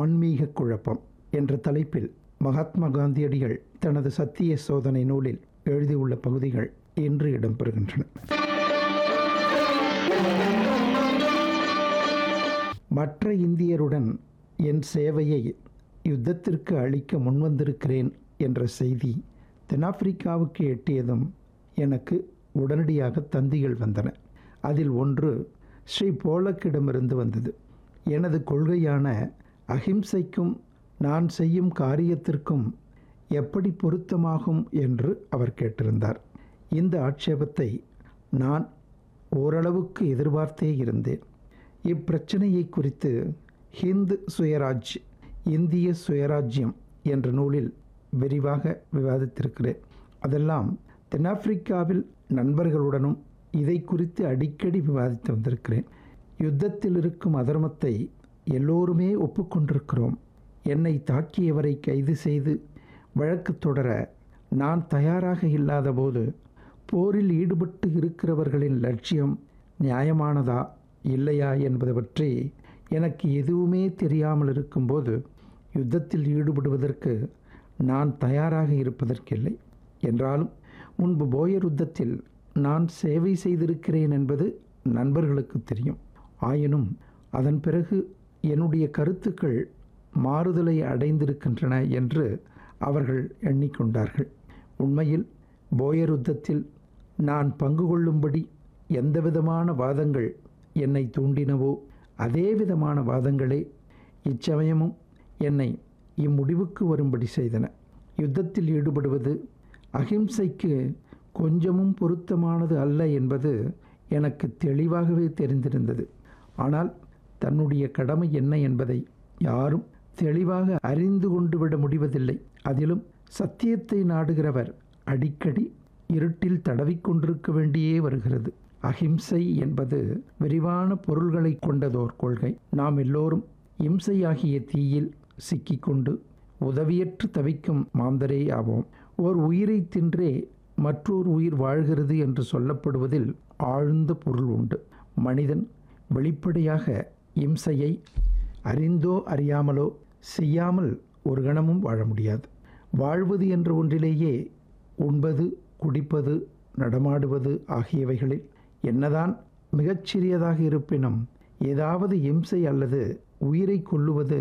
ஆன்மீக குழப்பம் என்ற தலைப்பில் மகாத்மா காந்தியடிகள் தனது சத்திய சோதனை நூலில் எழுதியுள்ள பகுதிகள் இன்று இடம்பெறுகின்றன மற்ற இந்தியருடன் என் சேவையை யுத்தத்திற்கு அளிக்க முன்வந்திருக்கிறேன் என்ற செய்தி தென்னாப்பிரிக்காவுக்கு எட்டியதும் எனக்கு உடனடியாக தந்திகள் வந்தன அதில் ஒன்று ஸ்ரீ போலக்கிடமிருந்து வந்தது எனது கொள்கையான அஹிம்சைக்கும் நான் செய்யும் காரியத்திற்கும் எப்படி பொருத்தமாகும் என்று அவர் கேட்டிருந்தார் இந்த ஆட்சேபத்தை நான் ஓரளவுக்கு எதிர்பார்த்தே இருந்தேன் இப்பிரச்சனையை குறித்து ஹிந்து சுயராஜ் இந்திய சுயராஜ்யம் என்ற நூலில் விரிவாக விவாதித்திருக்கிறேன் அதெல்லாம் தென்னாப்பிரிக்காவில் நண்பர்களுடனும் இதை குறித்து அடிக்கடி விவாதித்து வந்திருக்கிறேன் யுத்தத்தில் இருக்கும் அதர்மத்தை எல்லோருமே ஒப்புக்கொண்டிருக்கிறோம் என்னை தாக்கியவரை கைது செய்து வழக்கு தொடர நான் தயாராக இல்லாதபோது போரில் ஈடுபட்டு இருக்கிறவர்களின் லட்சியம் நியாயமானதா இல்லையா என்பது பற்றி எனக்கு எதுவுமே தெரியாமல் இருக்கும்போது யுத்தத்தில் ஈடுபடுவதற்கு நான் தயாராக இருப்பதற்கில்லை என்றாலும் முன்பு போயர் யுத்தத்தில் நான் சேவை செய்திருக்கிறேன் என்பது நண்பர்களுக்கு தெரியும் ஆயினும் அதன் பிறகு என்னுடைய கருத்துக்கள் மாறுதலை அடைந்திருக்கின்றன என்று அவர்கள் எண்ணிக்கொண்டார்கள் உண்மையில் போயர் யுத்தத்தில் நான் பங்கு கொள்ளும்படி எந்தவிதமான வாதங்கள் என்னை தூண்டினவோ அதே விதமான வாதங்களே இச்சமயமும் என்னை இம்முடிவுக்கு வரும்படி செய்தன யுத்தத்தில் ஈடுபடுவது அகிம்சைக்கு கொஞ்சமும் பொருத்தமானது அல்ல என்பது எனக்கு தெளிவாகவே தெரிந்திருந்தது ஆனால் தன்னுடைய கடமை என்ன என்பதை யாரும் தெளிவாக அறிந்து கொண்டு விட முடிவதில்லை அதிலும் சத்தியத்தை நாடுகிறவர் அடிக்கடி இருட்டில் தடவிக்கொண்டிருக்க வேண்டியே வருகிறது அஹிம்சை என்பது விரிவான பொருள்களை கொண்டதோர் கொள்கை நாம் எல்லோரும் இம்சையாகிய தீயில் சிக்கிக்கொண்டு உதவியற்று தவிக்கும் மாந்தரே ஆவோம் ஓர் உயிரை தின்றே மற்றொரு உயிர் வாழ்கிறது என்று சொல்லப்படுவதில் ஆழ்ந்த பொருள் உண்டு மனிதன் வெளிப்படையாக இம்சையை அறிந்தோ அறியாமலோ செய்யாமல் ஒரு கணமும் வாழ முடியாது வாழ்வது என்ற ஒன்றிலேயே உண்பது குடிப்பது நடமாடுவது ஆகியவைகளில் என்னதான் மிகச்சிறியதாக இருப்பினும் ஏதாவது இம்சை அல்லது உயிரை கொல்லுவது